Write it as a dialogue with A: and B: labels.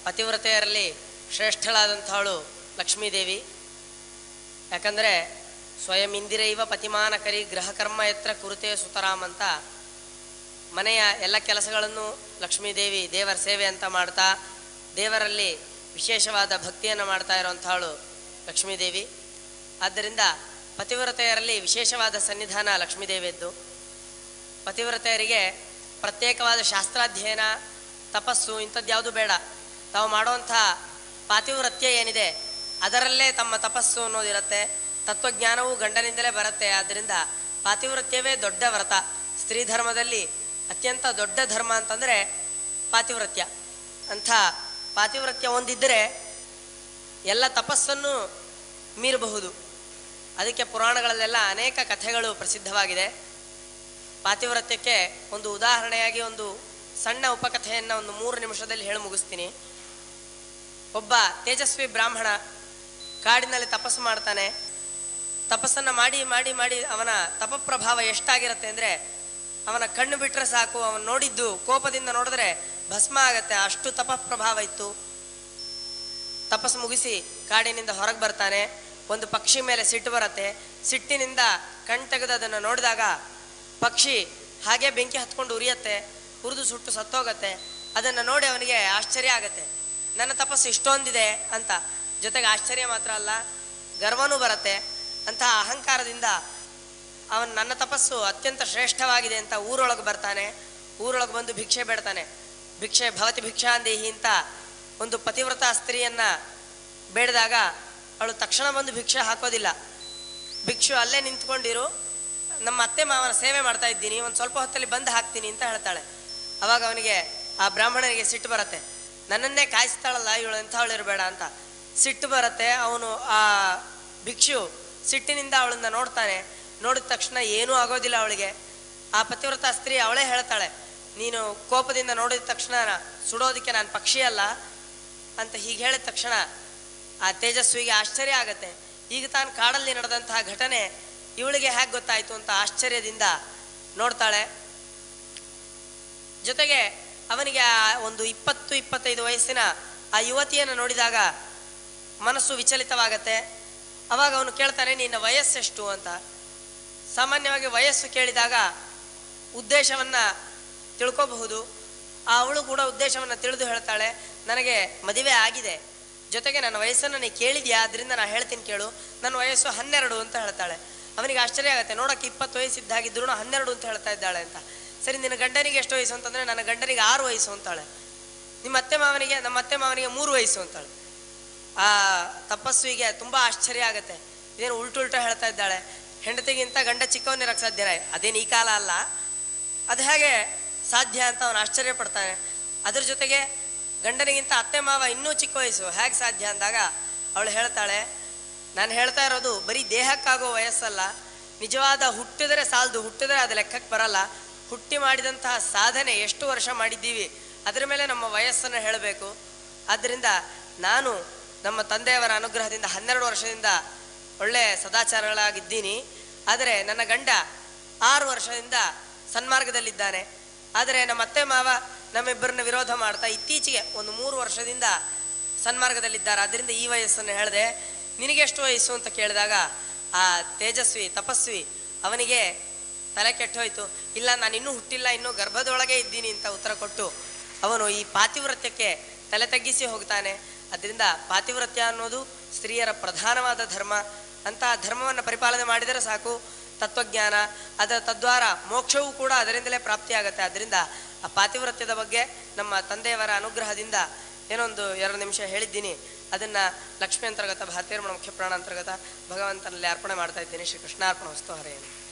A: ಪತಿವ್ರತೆಯರಲ್ಲಿ ಶ್ರೇಷ್ಠಳಾದಂಥವಳು ಲಕ್ಷ್ಮೀದೇವಿ ಯಾಕಂದರೆ ಸ್ವಯಂ ಇಂದಿರೈವ ಪತಿಮಾನಕರಿ ಗೃಹಕರ್ಮ ಎತ್ರ ಕುರುತೆ ಸುತರಾಮ್ ಅಂತ ಮನೆಯ ಎಲ್ಲ ಕೆಲಸಗಳನ್ನು ಲಕ್ಷ್ಮೀದೇವಿ ದೇವರ ಸೇವೆ ಅಂತ ಮಾಡ್ತಾ ದೇವರಲ್ಲಿ ವಿಶೇಷವಾದ ಭಕ್ತಿಯನ್ನು ಮಾಡ್ತಾ ಇರುವಂಥವಳು ಲಕ್ಷ್ಮೀದೇವಿ ಆದ್ದರಿಂದ ಪತಿವ್ರತೆಯರಲ್ಲಿ ವಿಶೇಷವಾದ ಸನ್ನಿಧಾನ ಲಕ್ಷ್ಮೀದೇವಿಯದ್ದು ಪತಿವ್ರತೆಯರಿಗೆ ಪ್ರತ್ಯೇಕವಾದ ಶಾಸ್ತ್ರಾಧ್ಯಯನ ತಪಸ್ಸು ಇಂಥದ್ದು ಯಾವುದು ಬೇಡ ತಾವು ಮಾಡುವಂಥ ಪಾತಿವ್ರತ್ಯ ಏನಿದೆ ಅದರಲ್ಲೇ ತಮ್ಮ ತಪಸ್ಸು ಅನ್ನೋದಿರುತ್ತೆ ತತ್ವಜ್ಞಾನವು ಗಂಡನಿಂದಲೇ ಬರುತ್ತೆ ಆದ್ದರಿಂದ ಪಾತಿವ್ರತ್ಯವೇ ದೊಡ್ಡ ವ್ರತ ಸ್ತ್ರೀ ಧರ್ಮದಲ್ಲಿ ಅತ್ಯಂತ ದೊಡ್ಡ ಧರ್ಮ ಅಂತಂದರೆ ಪಾತಿವ್ರತ್ಯ ಅಂಥ ಪಾತಿವ್ರತ್ಯ ಹೊಂದಿದ್ದರೆ ಎಲ್ಲ ತಪಸ್ಸನ್ನು ಮೀರಬಹುದು ಅದಕ್ಕೆ ಪುರಾಣಗಳಲ್ಲೆಲ್ಲ ಅನೇಕ ಕಥೆಗಳು ಪ್ರಸಿದ್ಧವಾಗಿದೆ ಪಾತಿವ್ರತ್ಯಕ್ಕೆ ಒಂದು ಉದಾಹರಣೆಯಾಗಿ ಒಂದು ಸಣ್ಣ ಉಪಕಥೆಯನ್ನು ಒಂದು ಮೂರು ನಿಮಿಷದಲ್ಲಿ ಹೇಳಿ ಮುಗಿಸ್ತೀನಿ ಒಬ್ಬ ತೇಜಸ್ವಿ ಬ್ರಾಹ್ಮಣ ಕಾಡಿನಲ್ಲಿ ತಪಸ್ಸು ಮಾಡ್ತಾನೆ ತಪಸ್ಸನ್ನು ಮಾಡಿ ಮಾಡಿ ಮಾಡಿ ಅವನ ತಪಪ್ರಭಾವ ಎಷ್ಟಾಗಿರುತ್ತೆ ಅಂದರೆ ಅವನ ಕಣ್ಣು ಬಿಟ್ಟರೆ ಸಾಕು ಅವನು ನೋಡಿದ್ದು ಕೋಪದಿಂದ ನೋಡಿದ್ರೆ ಭಸ್ಮ ಆಗತ್ತೆ ಅಷ್ಟು ತಪಪ್ರಭಾವ ಇತ್ತು ತಪಸ್ಸು ಮುಗಿಸಿ ಕಾಡಿನಿಂದ ಹೊರಗೆ ಬರ್ತಾನೆ ಒಂದು ಪಕ್ಷಿ ಮೇಲೆ ಸಿಟ್ಟು ಬರುತ್ತೆ ಸಿಟ್ಟಿನಿಂದ ಕಣ್ ತೆಗೆದು ಅದನ್ನು ನೋಡಿದಾಗ ಪಕ್ಷಿ ಹಾಗೆ ಬೆಂಕಿ ಹತ್ಕೊಂಡು ಉರಿಯತ್ತೆ ಉರಿದು ಸುಟ್ಟು ಸತ್ತೋಗತ್ತೆ ಅದನ್ನು ನೋಡಿ ಅವನಿಗೆ ಆಶ್ಚರ್ಯ ಆಗತ್ತೆ ನನ್ನ ತಪಸ್ಸು ಇಷ್ಟೊಂದಿದೆ ಅಂತ ಜೊತೆಗೆ ಆಶ್ಚರ್ಯ ಮಾತ್ರ ಅಲ್ಲ ಗರ್ವನೂ ಬರುತ್ತೆ ಅಂತಹ ಅಹಂಕಾರದಿಂದ ಅವನು ನನ್ನ ತಪಸ್ಸು ಅತ್ಯಂತ ಶ್ರೇಷ್ಠವಾಗಿದೆ ಅಂತ ಊರೊಳಗೆ ಬರ್ತಾನೆ ಊರೊಳಗೆ ಬಂದು ಭಿಕ್ಷೆ ಬೇಡ್ತಾನೆ ಭಿಕ್ಷೆ ಭವತಿ ಭಿಕ್ಷಾಂದೇಹಿ ಅಂತ ಒಂದು ಪತಿವ್ರತ ಸ್ತ್ರೀಯನ್ನ ಬೇಡಿದಾಗ ಅವಳು ತಕ್ಷಣ ಬಂದು ಭಿಕ್ಷೆ ಹಾಕೋದಿಲ್ಲ ಭಿಕ್ಷು ಅಲ್ಲೇ ನಿಂತ್ಕೊಂಡಿರು ನಮ್ಮ ಅತ್ತೆ ಮಾವನ ಸೇವೆ ಮಾಡ್ತಾ ಇದ್ದೀನಿ ಒಂದು ಸ್ವಲ್ಪ ಹೊತ್ತಲ್ಲಿ ಬಂದು ಹಾಕ್ತೀನಿ ಅಂತ ಹೇಳ್ತಾಳೆ ಅವಾಗ ಅವನಿಗೆ ಆ ಬ್ರಾಹ್ಮಣನಿಗೆ ಸಿಟ್ಟು ಬರುತ್ತೆ ನನ್ನನ್ನೇ ಕಾಯಿಸ್ತಾಳಲ್ಲ ಇವಳು ಎಂಥವಳು ಇರಬೇಡ ಅಂತ ಸಿಟ್ಟು ಬರುತ್ತೆ ಅವನು ಆ ಭಿಕ್ಷು ಸಿಟ್ಟಿನಿಂದ ಅವಳನ್ನ ನೋಡ್ತಾನೆ ನೋಡಿದ ತಕ್ಷಣ ಏನೂ ಆಗೋದಿಲ್ಲ ಅವಳಿಗೆ ಆ ಪತಿವ್ರತ ಸ್ತ್ರೀ ಅವಳೇ ಹೇಳ್ತಾಳೆ ನೀನು ಕೋಪದಿಂದ ನೋಡಿದ ತಕ್ಷಣ ಸುಡೋದಕ್ಕೆ ನಾನು ಪಕ್ಷಿ ಅಲ್ಲ ಅಂತ ಹೀಗೆ ಹೇಳಿದ ತಕ್ಷಣ ಆ ತೇಜಸ್ವಿಗೆ ಆಶ್ಚರ್ಯ ಆಗತ್ತೆ ಈಗ ತಾನು ಕಾಡಲ್ಲಿ ನಡೆದಂತಹ ಘಟನೆ ಇವಳಿಗೆ ಹೇಗೆ ಗೊತ್ತಾಯ್ತು ಅಂತ ಆಶ್ಚರ್ಯದಿಂದ ನೋಡ್ತಾಳೆ ಜೊತೆಗೆ ಅವನಿಗೆ ಆ ಒಂದು ಇಪ್ಪತ್ತು ಇಪ್ಪತ್ತೈದು ವಯಸ್ಸಿನ ಆ ಯುವತಿಯನ್ನು ನೋಡಿದಾಗ ಮನಸ್ಸು ವಿಚಲಿತವಾಗತ್ತೆ ಅವಾಗ ಅವನು ಕೇಳ್ತಾನೆ ನಿನ್ನ ವಯಸ್ಸೆಷ್ಟು ಅಂತ ಸಾಮಾನ್ಯವಾಗಿ ವಯಸ್ಸು ಕೇಳಿದಾಗ ಉದ್ದೇಶವನ್ನ ತಿಳ್ಕೋಬಹುದು ಆ ಅವಳು ಕೂಡ ಉದ್ದೇಶವನ್ನು ತಿಳಿದು ಹೇಳ್ತಾಳೆ ನನಗೆ ಮದುವೆ ಆಗಿದೆ ಜೊತೆಗೆ ನನ್ನ ವಯಸ್ಸನ್ನು ನೀ ಕೇಳಿದ್ಯಾ ಅದರಿಂದ ನಾನು ಹೇಳ್ತೀನಿ ಕೇಳು ನನ್ನ ವಯಸ್ಸು ಹನ್ನೆರಡು ಅಂತ ಹೇಳ್ತಾಳೆ ಅವನಿಗೆ ಆಶ್ಚರ್ಯ ಆಗುತ್ತೆ ನೋಡೋಕೆ ಇಪ್ಪತ್ತು ವಯಸ್ಸಿದ್ದಾಗಿದ್ರು ಹನ್ನೆರಡು ಅಂತ ಹೇಳ್ತಾ ಇದ್ದಾಳೆ ಅಂತ ಸರಿ ನಿನ್ನ ಗಂಡನಿಗೆ ಎಷ್ಟು ವಯಸ್ಸು ಅಂತಂದರೆ ನನ್ನ ಗಂಡನಿಗೆ ಆರು ವಯಸ್ಸು ಅಂತಾಳೆ ನಿಮ್ಮ ಅತ್ತೆ ಮಾವನಿಗೆ ನಮ್ಮ ಅತ್ತೆ ಮಾವನಿಗೆ ಮೂರು ವಯಸ್ಸು ಅಂತಾಳೆ ಆ ತಪಸ್ವಿಗೆ ತುಂಬ ಆಶ್ಚರ್ಯ ಆಗುತ್ತೆ ಇದೇನು ಉಲ್ಟುಲ್ಟ ಹೇಳ್ತಾ ಇದ್ದಾಳೆ ಹೆಂಡತಿಗಿಂತ ಗಂಡ ಚಿಕ್ಕವನಿರಕ್ಕೆ ಸಾಧ್ಯನ ಅದೇನು ಈ ಕಾಲ ಅಲ್ಲ ಅದು ಹೇಗೆ ಸಾಧ್ಯ ಅಂತ ಅವನು ಆಶ್ಚರ್ಯ ಪಡ್ತಾನೆ ಅದ್ರ ಜೊತೆಗೆ ಗಂಡನಿಗಿಂತ ಅತ್ತೆ ಮಾವ ಇನ್ನೂ ಚಿಕ್ಕ ವಯಸ್ಸು ಹೇಗೆ ಸಾಧ್ಯ ಅಂದಾಗ ಅವಳು ಹೇಳ್ತಾಳೆ ನಾನು ಹೇಳ್ತಾ ಇರೋದು ಬರೀ ದೇಹಕ್ಕಾಗೋ ವಯಸ್ಸಲ್ಲ ನಿಜವಾದ ಹುಟ್ಟಿದರೆ ಸಾಲದು ಹುಟ್ಟಿದರೆ ಅದು ಲೆಕ್ಕಕ್ಕೆ ಬರಲ್ಲ ಹುಟ್ಟಿ ಮಾಡಿದಂತಹ ಸಾಧನೆ ಎಷ್ಟು ವರ್ಷ ಮಾಡಿದ್ದೀವಿ ಅದರ ಮೇಲೆ ನಮ್ಮ ವಯಸ್ಸನ್ನು ಹೇಳಬೇಕು ಆದ್ದರಿಂದ ನಾನು ನಮ್ಮ ತಂದೆಯವರ ಅನುಗ್ರಹದಿಂದ ಹನ್ನೆರಡು ವರ್ಷದಿಂದ ಒಳ್ಳೆ ಸದಾಚಾರಗಳಾಗಿದ್ದೀನಿ ಆದರೆ ನನ್ನ ಗಂಡ ಆರು ವರ್ಷದಿಂದ ಸನ್ಮಾರ್ಗದಲ್ಲಿದ್ದಾನೆ ಆದರೆ ನಮ್ಮ ಅತ್ತೆ ಮಾವ ನಮ್ಮಿಬ್ಬರನ್ನ ವಿರೋಧ ಮಾಡ್ತಾ ಇತ್ತೀಚೆಗೆ ಒಂದು ಮೂರು ವರ್ಷದಿಂದ ಸನ್ಮಾರ್ಗದಲ್ಲಿದ್ದಾರೆ ಆದ್ದರಿಂದ ಈ ವಯಸ್ಸನ್ನು ಹೇಳಿದೆ ನಿನಗೆ ಎಷ್ಟು ವಯಸ್ಸು ಅಂತ ಕೇಳಿದಾಗ ಆ ತೇಜಸ್ವಿ ತಪಸ್ವಿ ಅವನಿಗೆ ತಲೆ ಕೆಟ್ಟೋಯ್ತು ಇಲ್ಲ ನಾನು ಇನ್ನೂ ಹುಟ್ಟಿಲ್ಲ ಇನ್ನೂ ಗರ್ಭದೊಳಗೆ ಇದ್ದೀನಿ ಅಂತ ಉತ್ತರ ಕೊಟ್ಟು ಅವನು ಈ ಪಾತಿವ್ರತ್ಯಕ್ಕೆ ತಲೆ ತಗ್ಗಿಸಿ ಹೋಗ್ತಾನೆ ಅದರಿಂದ ಪಾತಿವ್ರತ್ಯ ಅನ್ನೋದು ಸ್ತ್ರೀಯರ ಪ್ರಧಾನವಾದ ಧರ್ಮ ಅಂತಹ ಧರ್ಮವನ್ನು ಪರಿಪಾಲನೆ ಮಾಡಿದರೆ ಸಾಕು ತತ್ವಜ್ಞಾನ ಅದರ ತದ್ವಾರ ಮೋಕ್ಷವೂ ಕೂಡ ಅದರಿಂದಲೇ ಪ್ರಾಪ್ತಿಯಾಗುತ್ತೆ ಅದರಿಂದ ಆ ಪಾತಿವ್ರತ್ಯದ ಬಗ್ಗೆ ನಮ್ಮ ತಂದೆಯವರ ಅನುಗ್ರಹದಿಂದ ಏನೊಂದು ಎರಡು ನಿಮಿಷ ಹೇಳಿದ್ದೀನಿ ಅದನ್ನು ಲಕ್ಷ್ಮಿ ಅಂತರ್ಗತ ಭಾರತೀಯ ಮುಖ್ಯ ಪ್ರಾಣ ಅಂತರ್ಗತ ಭಗವಂತನಲ್ಲಿ ಅರ್ಪಣೆ ಮಾಡ್ತಾ ಇದ್ದೀನಿ ಶ್ರೀ ಕೃಷ್ಣಾರ್ಪಣ ವಸ್ತು ಹರೆಯನ್ನು